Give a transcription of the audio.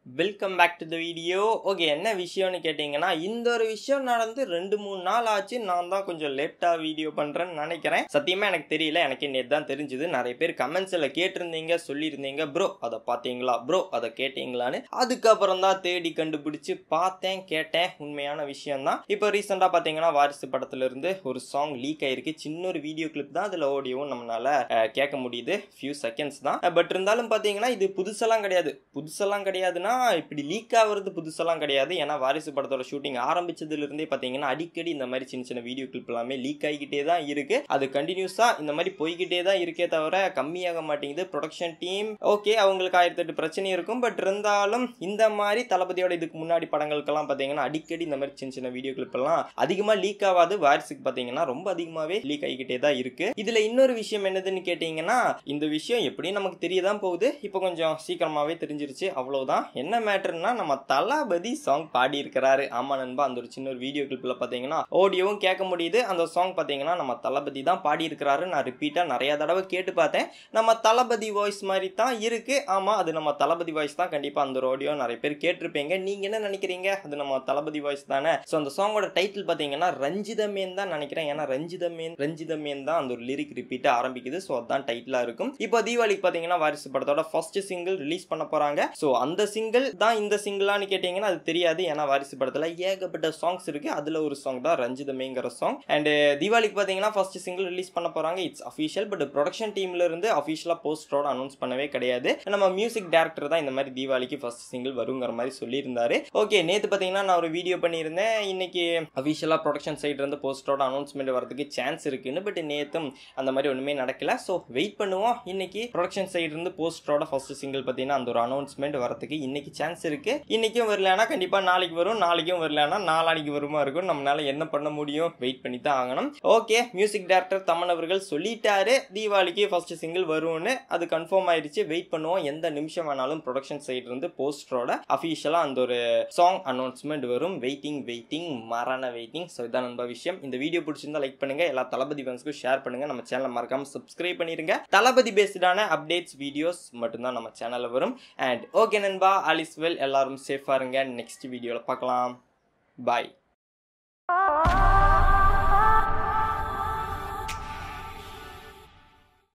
welcome back to the video okay என்ன விஷயம்னு கேட்டிங்கன்னா இந்த ஒரு விஷயம் நடந்து ரெண்டு மூணு நாள் ஆச்சு நான் தான் கொஞ்சம் லேட்டாக வீடியோ பண்ணுறேன்னு நினைக்கிறேன் சத்தியமாக எனக்கு தெரியல எனக்கு நேற்று தான் தெரிஞ்சுது நிறைய பேர் கமெண்ட்ஸில் கேட்டிருந்தீங்க சொல்லியிருந்தீங்க ப்ரோ அதை பார்த்தீங்களா ப்ரோ அதை கேட்டீங்களான்னு அதுக்கப்புறம் தான் தேடி கண்டுபிடிச்சு பார்த்தேன் கேட்டேன் உண்மையான விஷயம் தான் இப்போ ரீசெண்டாக பார்த்தீங்கன்னா வாரிசு படத்துல இருந்து ஒரு சாங் லீக் ஆயிருக்கு சின்ன ஒரு வீடியோ கிளிப் தான் அதில் ஆடியோவும் நம்மளால அஹ், கேட்க முடியுது ஃபியூ செகண்ட்ஸ் தான் பட் இருந்தாலும் பார்த்தீங்கன்னா இது புதுசெல்லாம் கிடையாது புதுசெல்லாம் கிடையாதுன்னா இப்படி லீக் ஆகுறது புதுசெல்லாம் கிடையாது ஏன்னா வாரிசு படத்தோட ஷூட்டிங் ஆரம்பிச்சதுல இருந்தே பார்த்தீங்கன்னா அடிக்கடி இந்த மாதிரி சின்ன சின்ன வீடியோ கிளிப் எல்லாமே லீக் ஆகிக்கிட்டே தான் இருக்கு அது கண்டினியூஸாக இந்த மாதிரி போய்கிட்டே தான் இருக்கே தவிர கம்மியாக மாட்டேங்குது ப்ரொடக்ஷன் டீம் ஓகே அவங்களுக்கு ஆயிரத்தி எட்டு பிரச்சனை இருக்கும் பட் இருந்தாலும் இந்த மாதிரி தளபதியோட இதுக்கு முன்னாடி படங்களுக்கெல்லாம் பார்த்தீங்கன்னா அடிக்கடி இந்த மாதிரி சின்ன சின்ன வீடியோ கிளிப் எல்லாம் அதிகமாக லீக் ஆகாது வாரிசுக்கு பார்த்தீங்கன்னா ரொம்ப அதிகமாகவே லீக் ஆகிக்கிட்டே தான் இருக்கு இதுல இன்னொரு விஷயம் என்னதுன்னு கேட்டீங்கன்னா இந்த விஷயம் எப்படியும் நமக்கு தெரியதான் போகுது இப்போ கொஞ்சம் சீக்கிரமாவே தெரிஞ்சிருச்சு அவ்வளவுதான் என்ன மேட்டர்னா நம்ம தளபதி சாங் பாடி இருக்கிறாரு ஆமா நண்பா அந்த ஒரு சின்ன ஒரு வீடியோ கிளிப்ல பாத்தீங்கன்னா ஆடியோவும் கேட்க முடியுது அந்த சாங் பாத்தீங்கன்னா நம்ம தளபதி தான் பாடி இருக்கிறாரு நான் ரிப்பீட்டா நிறைய தடவை கேட்டு பார்த்தேன் நம்ம தளபதி வாய்ஸ் மாதிரி தான் இருக்கு ஆமா அது நம்ம தளபதி வாய்ஸ் தான் கண்டிப்பா அந்த ஒரு ஆடியோ நிறைய பேர் கேட்டிருப்பீங்க நீங்க என்ன நினைக்கிறீங்க அது நம்ம தளபதி வாய்ஸ் தானே ஸோ அந்த சாங்கோட டைட்டில் பாத்தீங்கன்னா ரஞ்சிதமேன் தான் நினைக்கிறேன் ஏன்னா ரஞ்சிதமேன் ரஞ்சிதமேன் தான் அந்த ஒரு லிரிக் ரிப்பீட்டா ஆரம்பிக்குது ஸோ அதான் டைட்டிலா இருக்கும் இப்போ தீபாவளிக்கு பாத்தீங்கன்னா வாரிசு படத்தோட ஃபர்ஸ்ட் சிங்கிள் ரிலீஸ் பண்ண போறாங்க ஸோ அந்த சிங்கிள் தான் இந்த சிங்கிளான்னு கேட்டீங்கன்னா அது தெரியாது ஏன்னா வாரிசு படத்துல ஏகப்பட்ட சாங்ஸ் இருக்கு அதுல ஒரு சாங் தான் ரஞ்சிதமேங்கிற சாங் அண்ட் தீபாவளிக்கு பாத்தீங்கன்னா ஃபர்ஸ்ட் சிங்கிள் ரிலீஸ் பண்ண போறாங்க இட்ஸ் அஃபிஷியல் பட் ப்ரொடக்ஷன் டீம்ல இருந்து அஃபிஷியலா போஸ்டரோட அனௌன்ஸ் பண்ணவே கிடையாது நம்ம மியூசிக் டேரக்டர் தான் இந்த மாதிரி தீபாவளிக்கு ஃபர்ஸ்ட் சிங்கிள் வருங்கிற மாதிரி சொல்லியிருந்தாரு ஓகே நேத்து பாத்தீங்கன்னா நான் ஒரு வீடியோ பண்ணியிருந்தேன் இன்னைக்கு அஃபிஷியலா ப்ரொடக்ஷன் சைடு இருந்து போஸ்டரோட அனௌன்ஸ்மெண்ட் வரதுக்கு சான்ஸ் இருக்குன்னு பட் நேத்தும் அந்த மாதிரி ஒண்ணுமே நடக்கல ஸோ வெயிட் பண்ணுவோம் இன்னைக்கு ப்ரொடக்ஷன் சைடு இருந்து போஸ்டரோட ஃபர்ஸ்ட் சிங்கிள் பார்த்தீங்கன்னா அந்த ஒரு அனௌன்ஸ்மெண்ட் வரதுக்கு இன்னைக்கு சான்ஸ் இருக்கு இன்னைக்கும் வரலனா கண்டிப்பா நாளைக்கு வரும் நாளைக்கும் வரலனா நாளானிக்கு வருமா இருக்கும் நம்மளால என்ன பண்ண முடியும் வெயிட் பண்ணி தான் ஆகணும் ஓகே மியூசிக் டைரக்டர் தமன் அவர்கள் சொல்லிட்டாரு தீபாவளிக்கு ஃபர்ஸ்ட் சிங்கிள் வரும்னு அது கன்ஃபார்ம் ஆயிருச்சு வெயிட் பண்ணுவோம் எந்த நிமிஷம் வேணாலும் ப்ரொடக்ஷன் சைடு இருந்து போஸ்டரோட அஃபிஷியலா அந்த ஒரு சாங் அனௌன்ஸ்மெண்ட் வரும் வெயிட்டிங் வெயிட்டிங் மரண வெயிட்டிங் ஸோ இதான் நண்பா விஷயம் இந்த வீடியோ பிடிச்சிருந்தா லைக் பண்ணுங்க எல்லா தளபதி ஃபேன்ஸ்க்கும் ஷேர் பண்ணுங்க நம்ம சேனலை மறக்காம சப்ஸ்கிரைப் பண்ணிருங்க தளபதி பேஸ்டான அப்டேட்ஸ் வீடியோஸ் மட்டும்தான் நம்ம சேனல்ல வரும் அண்ட் ஓகே நண்பா ஆலிஸ் வெல் எல்லாரும் சேஃபா இருங்க நெக்ஸ்ட் வீடியோல பார்க்கலாம் பாய்